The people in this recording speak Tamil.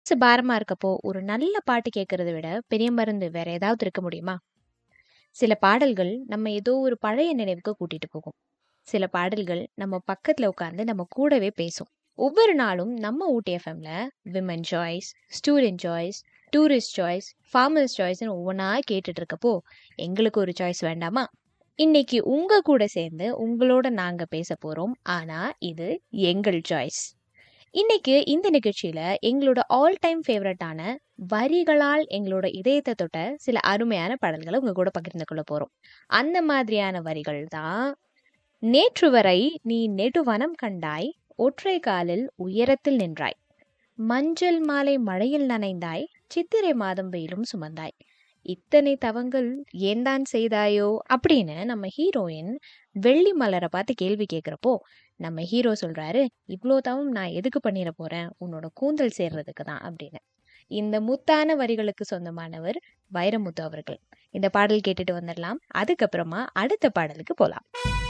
மனசு பாரமா இருக்கப்போ ஒரு நல்ல பாட்டு கேட்கறத விட பெரிய மருந்து வேற ஏதாவது இருக்க முடியுமா சில பாடல்கள் நம்ம ஏதோ ஒரு பழைய நினைவுக்கு கூட்டிட்டு போகும் சில பாடல்கள் நம்ம பக்கத்துல உட்காந்து நம்ம கூடவே பேசும் ஒவ்வொரு நாளும் நம்ம ஊட்டி எஃப்எம்ல women choice student choice tourist choice farmers சாய்ஸ்னு ஒவ்வொன்றா கேட்டுட்டு இருக்கப்போ எங்களுக்கு ஒரு சாய்ஸ் வேண்டாமா இன்னைக்கு உங்க கூட சேர்ந்து உங்களோட நாங்க பேச போறோம் ஆனா இது எங்கள் சாய்ஸ் இன்னைக்கு இந்த நிகழ்ச்சியில எங்களோட ஆல் டைம் ஃபேவரட்டான வரிகளால் எங்களோட இதயத்தை தொட்ட சில அருமையான பாடல்களை உங்க கூட பகிர்ந்து கொள்ள போறோம் அந்த மாதிரியான வரிகள் தான் நேற்று வரை நீ நெடுவனம் கண்டாய் ஒற்றை காலில் உயரத்தில் நின்றாய் மஞ்சள் மாலை மழையில் நனைந்தாய் சித்திரை மாதம் வெயிலும் சுமந்தாய் இத்தனை தவங்கள் ஏன்தான் செய்தாயோ அப்படின்னு நம்ம ஹீரோயின் வெள்ளி மலரை பார்த்து கேள்வி கேட்குறப்போ நம்ம ஹீரோ சொல்றாரு இவ்வளோ தவம் நான் எதுக்கு பண்ணிட போறேன் உன்னோட கூந்தல் சேர்றதுக்கு தான் அப்படின்னு இந்த முத்தான வரிகளுக்கு சொந்தமானவர் வைரமுத்து அவர்கள் இந்த பாடல் கேட்டுட்டு வந்துடலாம் அதுக்கப்புறமா அடுத்த பாடலுக்கு போலாம்